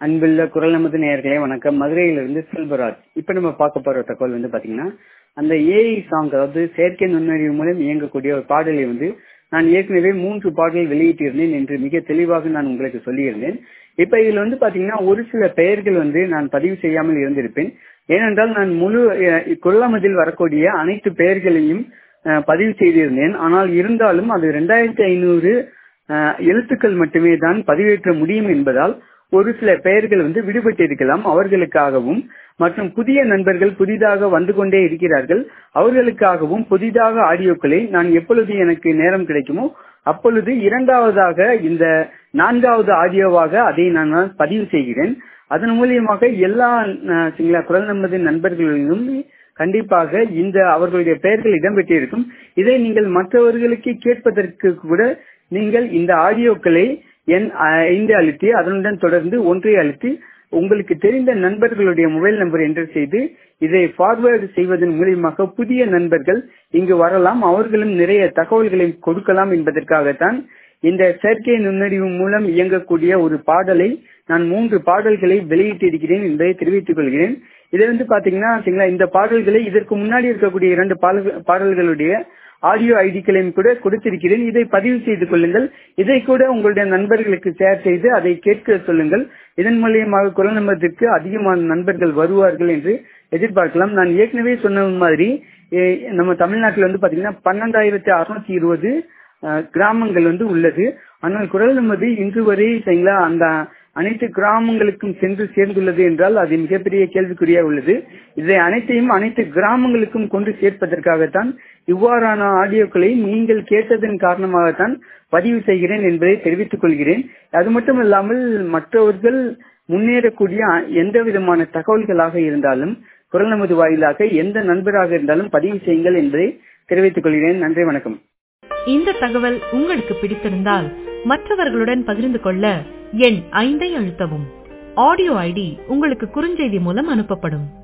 அன்புள்ள குரல் நமது நேயர்களே வணக்கம் மதுரையிலிருந்து செல்வராஜ் இப்ப நம்ம பார்க்க போற தகவல் வந்து பாத்தீங்கன்னா அந்த ஏஐ சாங் அதாவது செயற்கை நுண்ணறிவு மூலம் இயங்கக்கூடிய ஒரு பாடலை வந்து நான் ஏற்கனவே மூன்று பாடல்கள் வெளியிட்டிருந்தேன் என்று மிக தெளிவாக நான் உங்களுக்கு சொல்லியிருந்தேன் இப்ப இதுல வந்து பாத்தீங்கன்னா ஒரு சில பெயர்கள் வந்து நான் பதிவு செய்யாமல் இருந்திருப்பேன் ஏனென்றால் நான் முழு அஹ், குரலமதில் வரக்கூடிய அனைத்து பெயர்களையும் அஹ், பதிவு செய்திருந்தேன் ஆனால் இருந்தாலும் அது ரெண்டாயிரத்தி ஐநூறு எழுத்துக்கள் மட்டுமே தான் பதிவேற்ற முடியும் என்பதால் ஒரு சில பெயர்கள் வந்து விடுபட்டிருக்கலாம் அவர்களுக்காகவும் மற்றும் புதிய நண்பர்கள் புதிதாக வந்து கொண்டே இருக்கிறார்கள் அவர்களுக்காகவும் புதிதாக ஆடியோக்களை நான் எப்பொழுது எனக்கு நேரம் கிடைக்குமோ அப்பொழுது இரண்டாவதாக இந்த நான்காவது ஆடியோவாக அதை நான் பதிவு செய்கிறேன் அதன் மூலியமாக எல்லா அஹ், சிங்கள குரல் நமது நண்பர்களிலும் கண்டிப்பாக இந்த அவர்களுடைய பெயர்கள் இடம்பெற்றிருக்கும் இதை நீங்கள் மற்றவர்களுக்கு கேட்பதற்கு கூட நீங்கள் இந்த ஆடியோக்களை எண் ஐந்து அழுத்தி அதனுடன் தொடர்ந்து ஒன்றை அழுத்தி உங்களுக்கு தெரிந்த நண்பர்களுடைய மொபைல் நம்பர் என்டர் செய்து இதை ஃபார்வேர்டு செய்வதன் மூலியமாக புதிய நண்பர்கள் இங்கு வரலாம் அவர்களும் நிறைய தகவல்களை கொடுக்கலாம் என்பதற்காகத்தான் இந்த செயற்கை நுண்ணறிவு மூலம் இயங்கக்கூடிய ஒரு பாடலை நான் மூன்று பாடல்களை வெளியிட்டிருக்கிறேன் என்பதை தெரிவித்துக் கொள்கிறேன் இது வந்து பாத்தீங்கன்னா சரிங்களா, இந்த பாடல்களை இதற்கு முன்னாடி இருக்கக்கூடிய இரண்டு பாடல்கள்- பாடல்களுடைய ஆடியோ ஐடிக்களையும் கூட கொடுத்திருக்கிறேன் இதை பதிவு செய்து கொள்ளுங்கள் இதை கூட உங்களுடைய நண்பர்களுக்கு ஷேர் செய்து அதை கேட்க சொல்லுங்கள் இதன் மூலியமாக குரல் நம்பத்திற்கு அதிகமான நண்பர்கள் வருவார்கள் என்று எதிர்பார்க்கலாம் நான் ஏற்கனவே சொன்ன மாதிரி eh, நம்ம தமிழ்நாட்டில் வந்து பாத்தீங்கன்னா பன்னெண்டாயிரத்தி அறுநூத்தி இருபது அஹ், கிராமங்கள் வந்து உள்ளது ஆனால் குரல் நமது இன்று வரை சரிங்களா அந்த அனைத்து கிராமங்களுக்கும் சென்று சேர்ந்துள்ளது என்றால் அது மிகப்பெரிய கேள்விக்குறியா உள்ளது இதை அனைத்தையும் அனைத்து கிராமங்களுக்கும் கொண்டு சேர்ப்பதற்காகத்தான் இவ்வாறான ஆடியோக்களை நீங்கள் கேட்டதன் காரணமாகத்தான் பதிவு செய்கிறேன் என்பதை தெரிவித்துக் கொள்கிறேன் அது மட்டும் இல்லாமல் மற்றவர்கள் முன்னேறக்கூடிய எந்த விதமான தகவல்களாக இருந்தாலும் குரல் நமது வாயிலாக எந்த நண்பராக இருந்தாலும் பதிவு செய்யுங்கள் என்பதை தெரிவித்துக் கொள்கிறேன் நன்றி வணக்கம் இந்த தகவல் உங்களுக்கு பிடித்திருந்தால் மற்றவர்களுடன் பகிர்ந்து கொள்ள எண் ஐந்தை அழுத்தவும் ஆடியோ ஐடி உங்களுக்கு குறுஞ்செய்தி மூலம் அனுப்பப்படும்